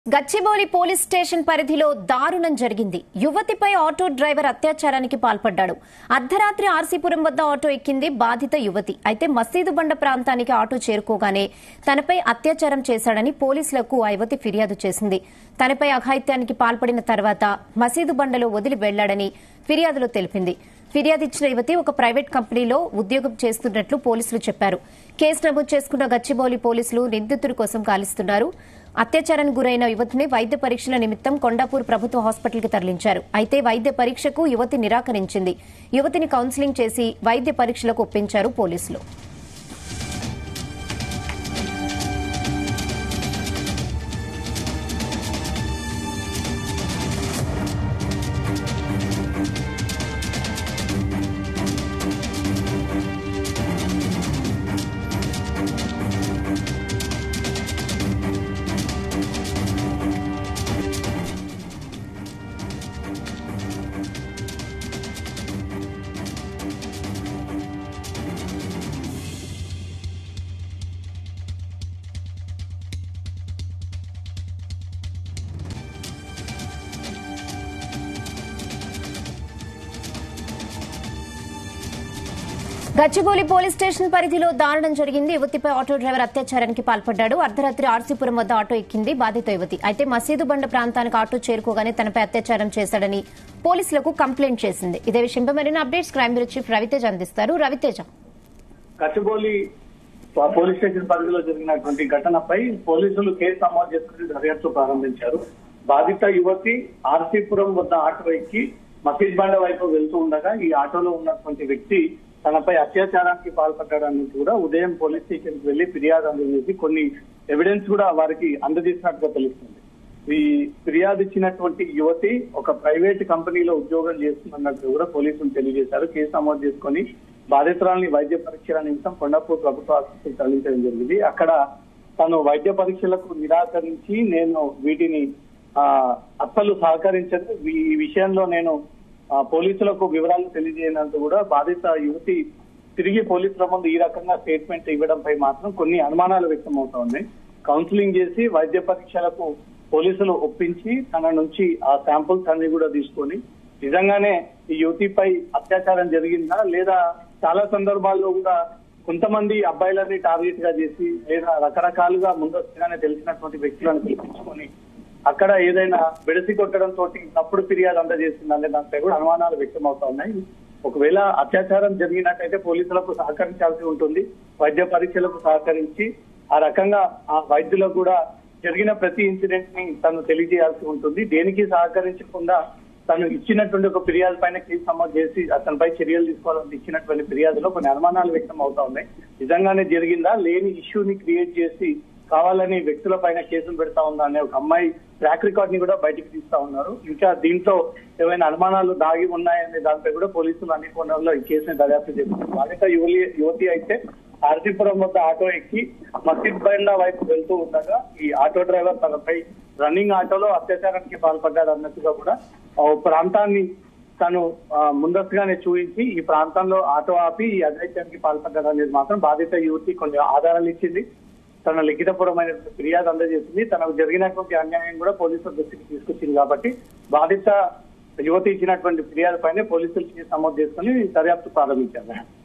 Gachibowli police station పరిధిలో దారుణం జరిగింది యువతిపై ఆటో డ్రైవర్ అత్యాచారానికి పాల్పడ్డాడు అర్ధరాత్రి ఆర్సీపురం వద్ద ఆటో ఎక్కింది బాధిత యువతి అయితే మసీదు బండ ప్రాంతానికి ఆటో చేరుకోగానే తనపై అత్యాచారం చేశాడని పోలీసులకు ఆ యువతి ఫిర్యాదు చేసింది తనపై అఘాయిత్యానికి పాల్పడిన తర్వాత మసీదు బండలో వదిలి వెళ్లాడని ఫిర్యాదులో తెలిపింది ఫిర్యాదు ఇచ్చిన యువతి ఒక ప్రైవేట్ కంపెనీలో ఉద్యోగం చేస్తున్నట్లు పోలీసులు చెప్పారు కేసు నమోదు చేసుకున్న గచ్చిబౌలి పోలీసులు నిందితుడి కోసం గాలిస్తున్నారు అత్యాచారానికి గురైన యువతిని వైద్య పరీక్షల నిమిత్తం కొండాపూర్ ప్రభుత్వ హాస్పిటల్కి తరలించారు అయితే వైద్య పరీక్షకు యువతి నిరాకరించింది యువతిని కౌన్సిలింగ్ చేసి వైద్య పరీక్షలకు ఒప్పించారు పోలీసులు గచ్చిబౌలి పోలీస్ స్టేషన్ పరిధిలో దారుణం జరిగింది యువతిపై ఆటో డ్రైవర్ అత్యాచారానికి పాల్పడ్డాడు అర్ధరాత్రి ఆర్సీపురం వద్ద ఆటో ఎక్కింది బాధిత యువతి అయితే మసీదు బండ ప్రాంతానికి ఆటో చేరుకోగానే తనపై అత్యాచారం చేశాడని పోలీసులకు కంప్లైంట్ చేసింది ఇదే విషయంపై మరిన్ని updates crime bureau chief Raviteja అందిస్తారు రవితేజ కచ్చిబౌలి ప- పోలీస్ స్టేషన్ పరిధిలో జరిగినటువంటి ఘటనపై పోలీసులు కేసు నమోదు చేసుకుని దర్యాప్తు ప్రారంభించారు బాధిత యువతి ఆర్సీపురం వద్ద ఆటో ఎక్కి మసీద్ బండ వైపు వెళ్తూ ఉండగా ఈ ఆటోలో ఉన్నటువంటి వ్యక్తి తనపై అత్యాచారానికి పాల్పడ్డాడని కూడా ఉదయం పోలీస్ స్టేషన్ కి వెళ్లి ఫిర్యాదు అందజేసి కొన్ని ఎవిడెన్స్ కూడా వారికి అందజేసినట్టుగా తెలుస్తుంది ఈ ఫిర్యాదు ఇచ్చినటువంటి యువతి ఒక ప్రైవేట్ కంపెనీలో ఉద్యోగం చేస్తున్నట్టు కూడా పోలీసులు తెలియజేశారు కేసు నమోదు చేసుకొని బాధితురాలని వైద్య పరీక్షల నిమిత్తం కొండాపూర్ ప్రభుత్వ ఆసుపత్రికి తరలించడం జరిగింది అక్కడ తను వైద్య పరీక్షలకు నిరాకరించి నేను వీటిని ఆ అస్సలు సహకరించదు ఈ విషయంలో నేను ఆ, పోలీసులకు వివరాలు తెలియజేయనందుకు కూడా బాధిత యువతి తిరిగి పోలీసుల ముందు ఈ రకంగా స్టేట్మెంట్ ఇవ్వడంపై మాత్రం కొన్ని అనుమానాలు వ్యక్తం అవుతా ఉన్నాయి కౌన్సిలింగ్ చేసి వైద్య పరీక్షలకు పోలీసులు ఒప్పించి తన నుంచి ఆ శాంపుల్స్ అన్ని కూడా తీసుకొని నిజంగానే ఈ యువతిపై అత్యాచారం జరిగిందా లేదా చాలా సందర్భాల్లో కూడా కొంతమంది అబ్బాయిలని టార్గెట్ గా చేసి లేదా రకరకాలుగా ముందస్తుగానే తెలిసినటువంటి వ్యక్తులను పిలిపించుకొని అక్కడ ఏదైనా బెడిసి కొట్టడం తోటి తప్పుడు ఫిర్యాదు అందజేసిందనే దానిపై కూడా అనుమానాలు వ్యక్తం అవుతా ఉన్నాయి ఒకవేళ అత్యాచారం జరిగినట్టయితే పోలీసులకు సహకరించాల్సి ఉంటుంది వైద్య పరీక్షలకు సహకరించి ఆ రకంగా ఆ వైద్యులకు కూడా జరిగిన ప్రతి ఇన్సిడెంట్ ని తను తెలియజేయాల్సి ఉంటుంది దేనికి సహకరించకుండా తను ఇచ్చినటువంటి ఒక ఫిర్యాదు పైన కేసు నమోదు చేసి అతనిపై చర్యలు తీసుకోవాలని ఇచ్చినటువంటి ఫిర్యాదులో కొన్ని అనుమానాలు వ్యక్తం అవుతా ఉన్నాయి నిజంగానే జరిగిందా లేని ఇష్యూని క్రియేట్ చేసి కావాలని వ్యక్తుల పైన కేసులు పెడతా ఉందా అనే ఒక అమ్మాయి ట్రాక్ రికార్డ్ ని కూడా బయటికి తీస్తా ఉన్నారు ఇంకా దీంట్లో ఏమైనా అనుమానాలు దాగి ఉన్నాయనే దానిపై కూడా పోలీసులు అన్ని కోణాల్లో ఈ కేసుని దర్యాప్తు చేస్తున్నారు బాధిత యువలి యువతి అయితే ఆర్సీపురం వద్ద ఆటో ఎక్కి మసీద్ బండ వైపు వెళ్తూ ఉండగా ఈ ఆటో డ్రైవర్ తనపై రన్నింగ్ ఆటోలో అత్యాచారానికి పాల్పడ్డాడు అన్నట్టుగా కూడా ఆ ప్రాంతాన్ని తను ఆ, ముందస్తుగానే చూపించి ఈ ప్రాంతంలో ఆటో ఆపి ఈ అఘాయిత్యానికి పాల్పడ్డాడు అనేది మాత్రం బాధిత యువతి కొన్ని ఆధారాలు ఇచ్చింది తన లిఖితపూర్వమైన ఫిర్యాదు అందజేసింది తనకు జరిగినటువంటి అన్యాయం కూడా పోలీసుల దృష్టికి తీసుకొచ్చింది కాబట్టి బాధిత యువతి ఇచ్చినటువంటి ఫిర్యాదు పైన పోలీసులు కేసు నమోదు చేసుకుని దర్యాప్తు ప్రారంభించారు